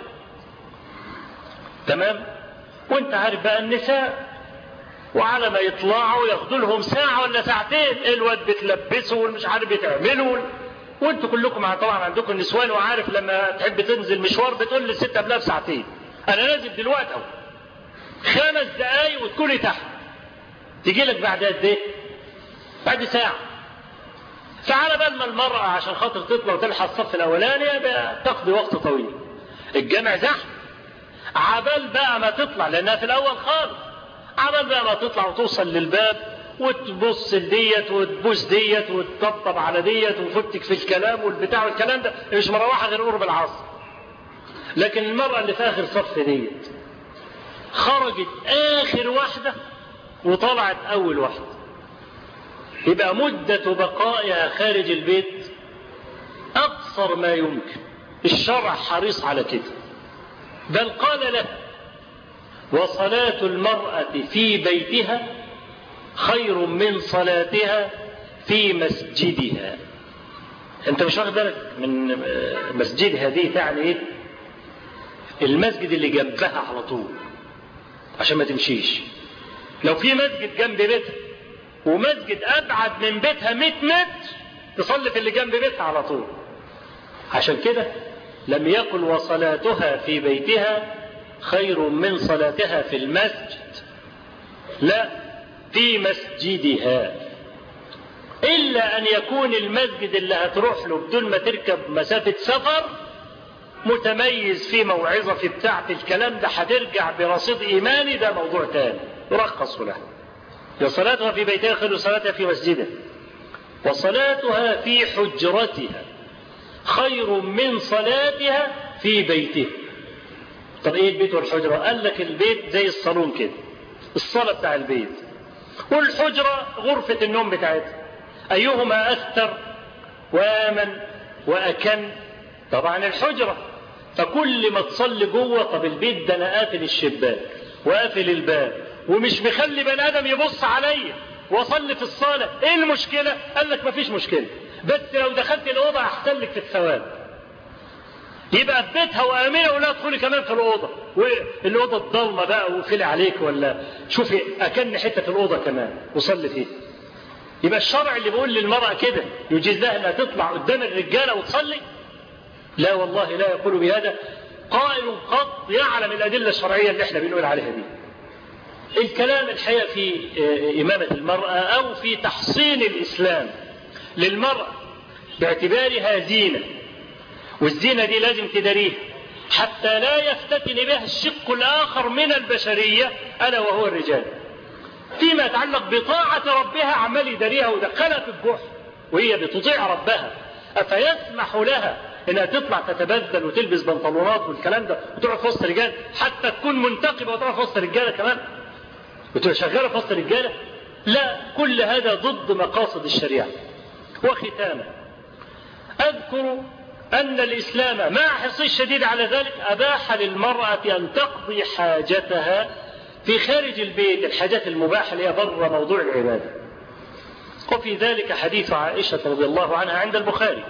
تمام وانت عارف بقى النساء وعلى ما يطلعوا ياخدوا لهم ساعة ولا ساعتين الواد بتلبسه والمش عارف بتعملوا وانتوا كلكم طبعا عندكم نسوان وعارف لما تحب تنزل مشوار بتقول للست قبلها بساعتين انا نازل دلوقتي اهو خمس دقايق وتكوني تحت تيجي لك بعد قد ايه؟ بعد ساعة فعلى بال ما المرأة عشان خاطر تطلع وتلحق الصف الأولاني تقضي وقت طويل الجامع زحمة عبال بقى ما تطلع لأنها في الأول خالص عبال بقى ما تطلع وتوصل للباب وتبص ديت وتبوس ديت وتطبطب على ديت وفتك في الكلام والبتاع والكلام ده مش مروحة غير قرب العصر لكن المرأة اللي في آخر صف ديت خرجت آخر واحدة وطلعت أول واحدة يبقى مدة بقائها خارج البيت أقصر ما يمكن الشرع حريص على كده بل قال له وصلاة المرأة في بيتها خير من صلاتها في مسجدها انت مش واخد بالك من مسجدها دي تعني ايه المسجد اللي جنبها على طول عشان ما تمشيش لو في مسجد جنب بيتها ومسجد ابعد من بيتها 100 متر تصلي في اللي جنب بيتها على طول عشان كده لم يقل وصلاتها في بيتها خير من صلاتها في المسجد لا في مسجدها إلا أن يكون المسجد اللي هتروح له بدون ما تركب مسافة سفر متميز في موعظة في بتاع في الكلام ده هترجع برصيد إيماني ده موضوع تاني يرخص له وصلاتها في بيتها خير صلاتها في مسجدها وصلاتها في حجرتها خير من صلاتها في بيتها طب ايه البيت والحجرة قال لك البيت زي الصالون كده الصالة بتاع البيت والحجرة غرفة النوم بتاعتها أيهما أستر وآمن وأكن طبعا الحجرة فكل ما تصلي جوه طب البيت ده أنا قافل الشباك وقافل الباب ومش مخلي بني آدم يبص عليا واصلي في الصالة ايه المشكلة قال لك مفيش مشكلة بس لو دخلت الأوضة أحسن لك في الثواب يبقى في بيتها وامنه ولا تدخلي كمان في الاوضه والاوضه الضلمه بقى وقفلي عليك ولا شوفي اكن حته في الاوضه كمان وصلي فيها يبقى الشرع اللي بيقول للمراه كده يجيز لها انها تطلع قدام الرجاله وتصلي لا والله لا يقول بهذا قائل قط يعلم الادله الشرعيه اللي احنا بنقول عليها دي الكلام الحقيقه في امامه المراه او في تحصين الاسلام للمراه باعتبارها زينه والزينة دي لازم تداريها حتى لا يفتتن بها الشق الآخر من البشرية ألا وهو الرجال فيما يتعلق بطاعة ربها عمال يداريها ودخلها في الجحر وهي بتطيع ربها أفيسمح لها انها تطلع تتبذل وتلبس بنطلونات والكلام ده وتقعد في وسط رجال حتى تكون منتقبه وتقعد في وسط رجاله كمان وتبقى شغاله في وسط رجاله لا كل هذا ضد مقاصد الشريعه وختاما اذكر أن الإسلام مع حرصه الشديد على ذلك أباح للمرأة أن تقضي حاجتها في خارج البيت الحاجات المباحة اللي هي بره موضوع العبادة وفي ذلك حديث عائشة رضي الله عنها عند البخاري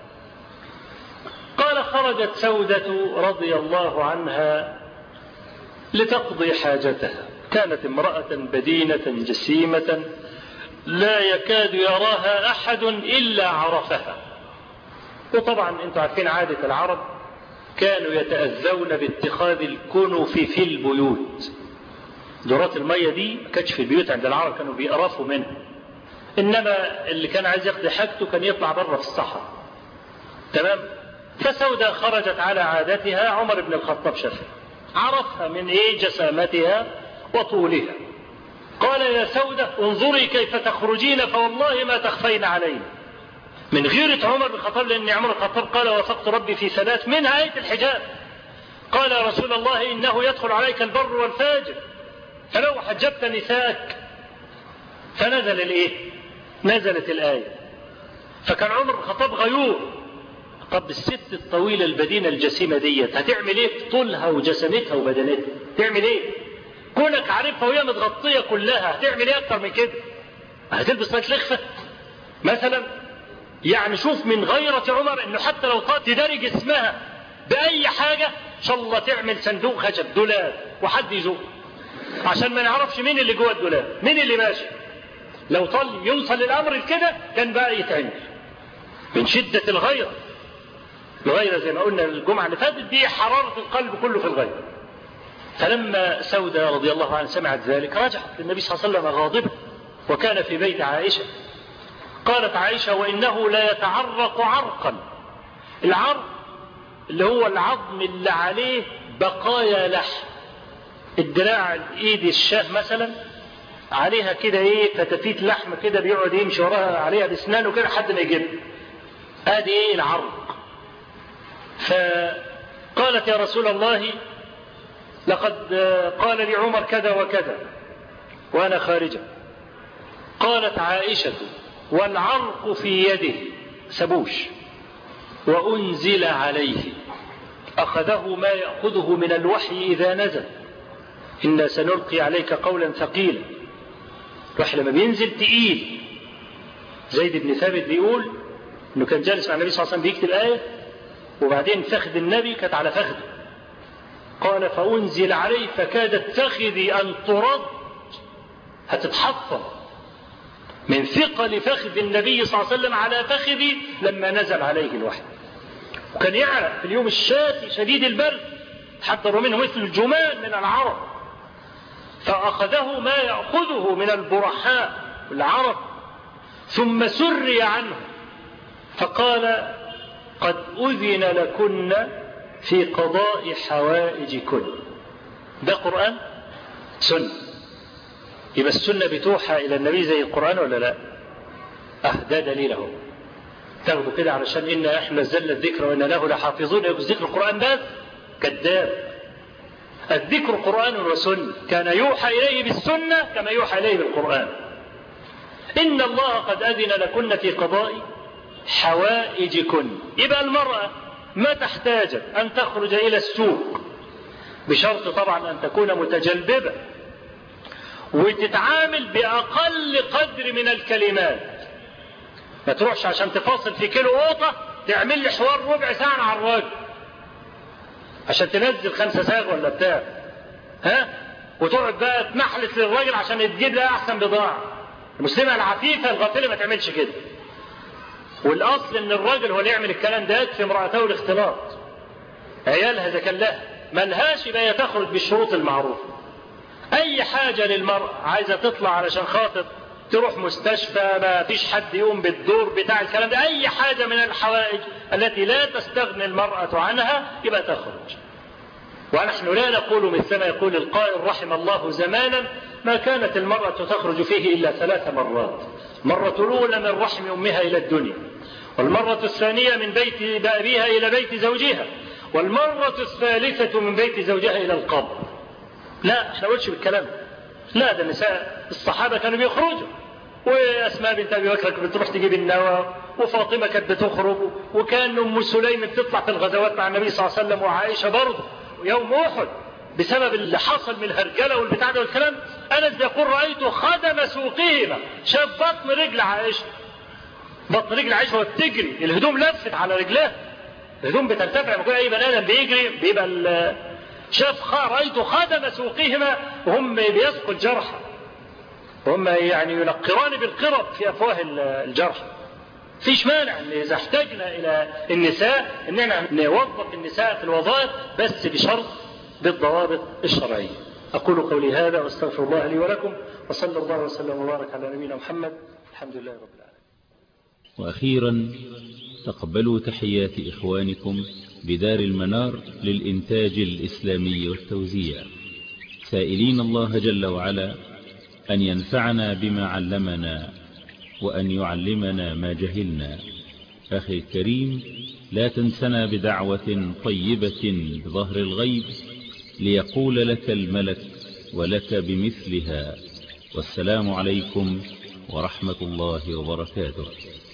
قال خرجت سودة رضي الله عنها لتقضي حاجتها كانت امرأة بدينة جسيمة لا يكاد يراها أحد إلا عرفها وطبعا انتم عارفين عادة العرب كانوا يتأذون باتخاذ الكنف في البيوت دورات المية دي ما كانتش في البيوت عند العرب كانوا بيقرفوا منها انما اللي كان عايز يقضي حاجته كان يطلع بره في الصحراء تمام فسودة خرجت على عادتها عمر بن الخطاب شافها عرفها من ايه جسامتها وطولها قال يا سودة انظري كيف تخرجين فوالله ما تخفين علينا من غيرة عمر بن الخطاب لأن عمر بن الخطاب قال وافقت ربي في ثلاث منها آية الحجاب قال يا رسول الله إنه يدخل عليك البر والفاجر فلو حجبت نساءك فنزل الإيه؟ نزلت الآية فكان عمر بن الخطاب غيور طب الست الطويلة البدينة الجسيمة ديت هتعمل ايه في طولها وجسمتها وبدنتها تعمل ايه كونك عارفها وهي متغطية كلها هتعمل ايه اكتر من كده هتلبس لك لخفة مثلا يعني شوف من غيرة عمر انه حتى لو طلعت تداري جسمها بأي حاجة ان شاء الله تعمل صندوق خشب دولاب وحد يزوق عشان ما نعرفش مين اللي جوه الدولاب مين اللي ماشي لو طل يوصل الامر لكده كان بقى يتعمل من شدة الغيرة الغيرة زي ما قلنا الجمعة اللي فاتت دي حرارة القلب كله في الغيرة فلما سودة رضي الله عنها سمعت ذلك رجعت للنبي صلى الله عليه وسلم غاضبة وكان في بيت عائشة قالت عائشة وإنه لا يتعرق عرقا العرق اللي هو العظم اللي عليه بقايا لحم الدراع الايد الشاه مثلا عليها كده ايه فتافيت لحم كده بيقعد يمشي وراها عليها باسنانه كده لحد ما يجيب ادي ايه العرق فقالت يا رسول الله لقد قال لي عمر كذا وكذا وانا خارجه قالت عائشه والعرق في يده سبوش وانزل عليه اخذه ما ياخذه من الوحي اذا نزل إنا سنلقي عليك قولا ثقيلا الوحي لما بينزل تقيل زيد بن ثابت بيقول انه كان جالس مع النبي صلى الله عليه وسلم بيكتب آية وبعدين فخذ النبي كانت على فخذه قال فأنزل عليه فكادت فخذي أن ترد هتتحطم من ثقل فخذ النبي صلى الله عليه وسلم على فخذي لما نزل عليه الوحي وكان يعرق في اليوم الشاتي شديد البرد حتى منه مثل الجمال من العرب فأخذه ما يأخذه من البرحاء العرب ثم سري عنه فقال قد أذن لكن في قضاء حوائجكن ده قرآن سنة يبقى السنة بتوحى إلى النبي زي القرآن ولا لا أه ده دليله تاخدوا كده علشان إنا إحنا نزلنا الذكر وإنا له لحافظون يبقى ذكر القرآن بس كذاب الذكر قرآن وسنة كان يوحى إليه بالسنة كما يوحى إليه بالقرآن إن الله قد أذن لكن في قضاء حوائجكن يبقى المرأة ما تحتاج أن تخرج إلى السوق بشرط طبعا أن تكون متجلببة وتتعامل بأقل قدر من الكلمات ما تروحش عشان تفاصل في كيلو قوطة تعمل لي حوار ربع ساعة مع الراجل عشان تنزل خمسة ساغ ولا بتاع ها وتقعد بقى تنحلس للراجل عشان تجيب لها احسن بضاعة المسلمة العفيفة الغافلة ما تعملش كده والاصل ان الراجل هو اللي يعمل الكلام ده في امرأته الاختلاط عيالها اذا كان لها ملهاش يبقى هي تخرج بالشروط المعروفة اي حاجة للمرأة عايزة تطلع علشان خاطر تروح مستشفى ما فيش حد يقوم بالدور بتاع الكلام ده اي حاجة من الحوائج التي لا تستغني المرأة عنها يبقى تخرج ونحن لا نقول مثلما يقول القائل رحم الله زمانا ما كانت المرأة تخرج فيه إلا ثلاث مرات مرة الأولى من رحم أمها إلى الدنيا والمرة الثانية من بيت أبيها إلى بيت زوجها والمرة الثالثة من بيت زوجها إلى القبر لا احنا قلتش بالكلام لا ده النساء الصحابة كانوا بيخرجوا واسماء بنت ابي بكر كانت بتروح تجيب النوى وفاطمه كانت بتخرج وكان ام سليم بتطلع في الغزوات مع النبي صلى الله عليه وسلم وعائشه برضه ويوم احد بسبب اللي حصل من الهرجله والبتاع ده والكلام انس يقول رايت خدم سوقهما شاف بطن رجل عائشه بطن رجل عائشه وهي بتجري الهدوم لفت على رجلها الهدوم بترتفع لما يكون اي بني ادم بيجري بيبقى شاف رايت خدم سوقهما وهم بيسقوا الجرحى وهم يعني ينقران بالقرب في افواه الجرح فيش مانع ان اذا احتاجنا الى النساء ان احنا نوظف النساء في الوظائف بس بشرط بالضوابط الشرعيه. اقول قولي هذا واستغفر الله لي ولكم وصلى الله وسلم وبارك على نبينا محمد الحمد لله رب العالمين. واخيرا تقبلوا تحيات اخوانكم بدار المنار للانتاج الاسلامي والتوزيع سائلين الله جل وعلا أن ينفعنا بما علمنا وأن يعلمنا ما جهلنا أخي الكريم لا تنسنا بدعوة طيبة بظهر الغيب ليقول لك الملك ولك بمثلها والسلام عليكم ورحمة الله وبركاته